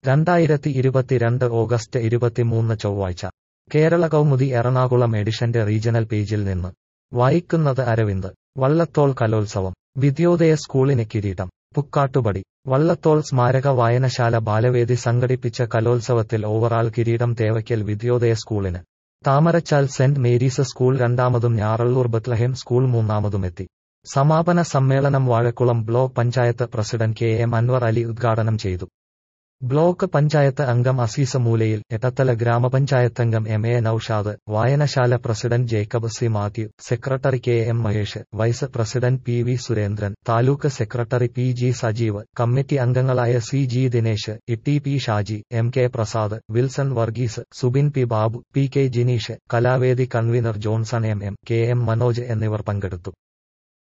രണ്ടായിരത്തി ഇരുപത്തിരണ്ട് ഓഗസ്റ്റ് ഇരുപത്തിമൂന്ന് ചൊവ്വാഴ്ച കേരള കൗമുദി എറണാകുളം എഡിഷന്റെ റീജണൽ പേജിൽ നിന്ന് വായിക്കുന്നത് അരവിന്ദ് വള്ളത്തോൾ കലോത്സവം വിദ്യോദയ സ്കൂളിന് കിരീടം പുക്കാട്ടുപടി വള്ളത്തോൾ സ്മാരക വായനശാല ബാലവേദി സംഘടിപ്പിച്ച കലോത്സവത്തിൽ ഓവറാൾ കിരീടം തേവയ്ക്കൽ വിദ്യോദയ സ്കൂളിന് താമരച്ചാൽ സെന്റ് മേരീസ് സ്കൂൾ രണ്ടാമതും ഞാറള്ളൂർ ബത്ലഹേം സ്കൂൾ മൂന്നാമതുമെത്തി സമാപന സമ്മേളനം Vazhakkulam block panchayat president K M Anwar Ali ഉദ്ഘാടനം ചെയ്തു ബ്ലോക്ക് പഞ്ചായത്ത് അംഗം അസീസ് മൂലയിൽ എട്ടത്തല ഗ്രാമപഞ്ചായത്തംഗം എം എ നൌഷാദ് വായനശാല president Jacob C Mathew secretary K M Mahesh vice president P V Surendran taluk secretary P G Sajeev committee അംഗങ്ങളായ C G Dinesh E P Shaji M K Prasad Wilson Varghese Subin P Babu P K Jineesh Kalavedi convener Johnson M M K M Manoj എന്നിവർ പങ്കെടുത്തു